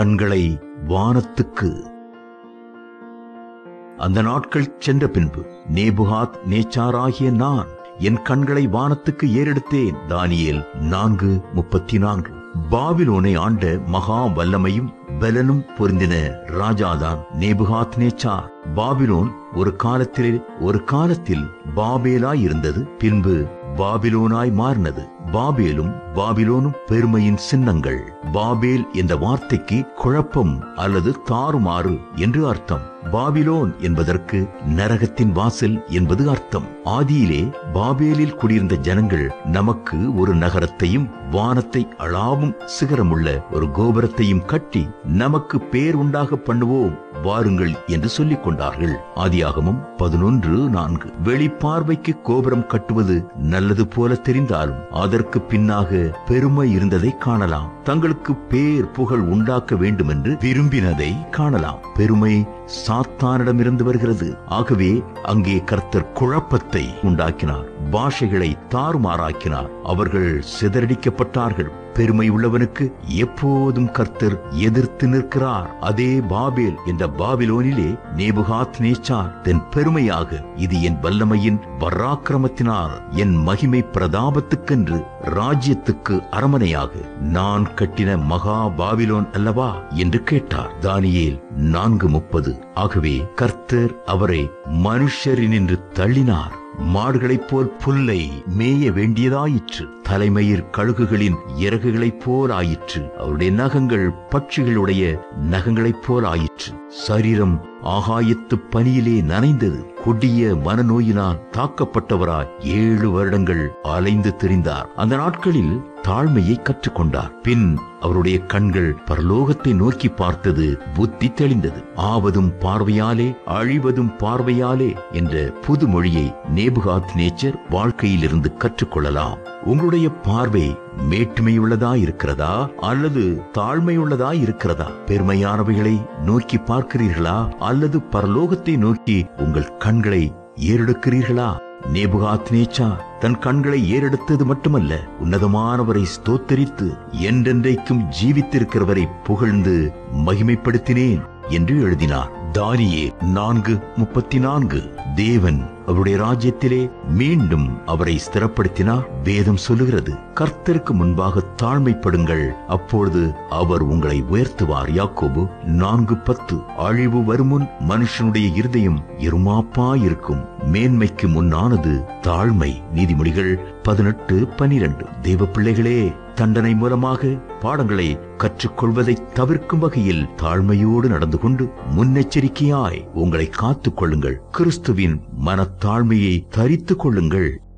கண்களை வானத்துக்கு அந்த நாட்கள் சென்ற பின்பு நேபுகாத் நேச்சாராகிய நான் என் கண்களை வானத்துக்கு ஏறெடுத்தேன் தானியேல் நான்கு முப்பத்தி நான்கு பாபிலோனை ஆண்ட மகா வல்லமையும் பலனும் பொருந்தின ராஜாதான் நேபுகாத் நேச்சார் பாபிலோன் ஒரு காலத்தில் ஒரு காலத்தில் பாபேலாய் இருந்தது பின்பு பாபிலோனாய் மாறினது பாபேலும் பாபிலோனும் பெருமையின் சின்னங்கள் பாபேல் என்ற வார்த்தைக்கு குழப்பம் அல்லது தாறுமாறு என்று அர்த்தம் பாபிலோன் என்பதற்கு நரகத்தின் வாசல் என்பது அர்த்தம் ஆதியிலே பாபேலில் குடியிருந்த ஜனங்கள் நமக்கு ஒரு நகரத்தையும் வானத்தை அளாவும் சிகரமுள்ள ஒரு கோபுரத்தையும் கட்டி நமக்கு பேர் உண்டாக பண்ணுவோம் வாருங்கள் என்று சொல்லிக் கொண்டார்கள் ஆதியாகமும் பதினொன்று நான்கு வெளிப்பார்வைக்கு கோபுரம் கட்டுவது நல்லது போல தெரிந்தாலும் அதற்கு பின்னாக பெருமை இருந்ததை காணலாம் தங்களுக்கு பேர் புகழ் உண்டாக்க வேண்டும் என்று விரும்பினதை காணலாம் பெருமை சாத்தானிடமிருந்து வருகிறது ஆகவே அங்கே கர்த்தர் குழப்பத்தை உண்டாக்கினார் பாஷைகளை தாறுமாறாக்கினார் அவர்கள் சிதறடிக்கப்பட்டார்கள் பெருமை உள்ளவனுக்கு எப்போதும் கர்த்தர் எதிர்த்து நிற்கிறார் அதே பாபேல் என்ற பாபிலோனிலே நேபுகாத் நேச்சார் தென் பெருமையாக இது என் வல்லமையின் பராக்கிரமத்தினார் என் மகிமை பிரதாபத்துக்கென்று ராஜ்யத்துக்கு அரமனையாக நான் கட்டின மகா பாபிலோன் அல்லவா என்று கேட்டார் தானியேல் நான்கு முப்பது ஆகவே கர்த்தர் அவரை மனுஷரினின்று தள்ளினார் மாடுகளைப் போல் புல்லை மேய வேண்டியதாயிற்று தலைமயிர் கழுகுகளின் இறகுகளைப் போல் ஆயிற்று அவருடைய நகங்கள் பட்சிகளுடைய நகங்களைப் போல் ஆயிற்று சரீரம் ஆகாயத்து பனியிலே நனைந்தது கொடிய மனநோயினால் தாக்கப்பட்டவராய் ஏழு வருடங்கள் அலைந்து திரிந்தார் அந்த நாட்களில் தாழ்மையை கற்றுக்கொண்டார் பின் அவருடைய கண்கள் பரலோகத்தை நோக்கி பார்த்தது புத்தி தெளிந்தது ஆவதும் பார்வையாலே அழிவதும் பார்வையாலே என்ற புது மொழியை நேபுகாத் நேச்சர் வாழ்க்கையிலிருந்து கற்றுக்கொள்ளலாம் உங்களுடைய பார்வை மேட்டுமையுள்ளதா இருக்கிறதா அல்லது தாழ்மையுள்ளதா இருக்கிறதா பெருமையானவைகளை நோக்கி பார்க்கிறீர்களா அல்லது பரலோகத்தை நோக்கி உங்கள் கண்களை ஏறெடுக்கிறீர்களா நேபுகாத் நேச்சா தன் கண்களை ஏறெடுத்தது மட்டுமல்ல உன்னதமானவரை ஸ்தோத்தரித்து என்றென்றைக்கும் ஜீவித்திருக்கிறவரை புகழ்ந்து மகிமைப்படுத்தினேன் என்று எழுதினார் தானியே நான்கு முப்பத்தி நான்கு தேவன் அவருடைய ராஜ்யத்திலே மீண்டும் அவரை ஸ்திரப்படுத்தினார் வேதம் சொல்லுகிறது கர்த்தருக்கு முன்பாக தாழ்மைப்படுங்கள் அப்பொழுது அவர் உங்களை உயர்த்துவார் யாக்கோபு நான்கு பத்து அழிவு வருமுன் மனுஷனுடைய இருதயம் இருமாப்பாயிருக்கும் மேன்மைக்கு முன்னானது தாழ்மை நீதிமொழிகள் பதினெட்டு பனிரெண்டு தேவ பிள்ளைகளே தண்டனை மூலமாக பாடங்களை கற்றுக்கொள்வதை தவிர்க்கும் வகையில் தாழ்மையோடு நடந்து கொண்டு முன்னெச்சரிக்கையாய் உங்களை காத்துக் கொள்ளுங்கள் கிறிஸ்துவின் மனத்தாழ்மையை தரித்துக் கொள்ளுங்கள்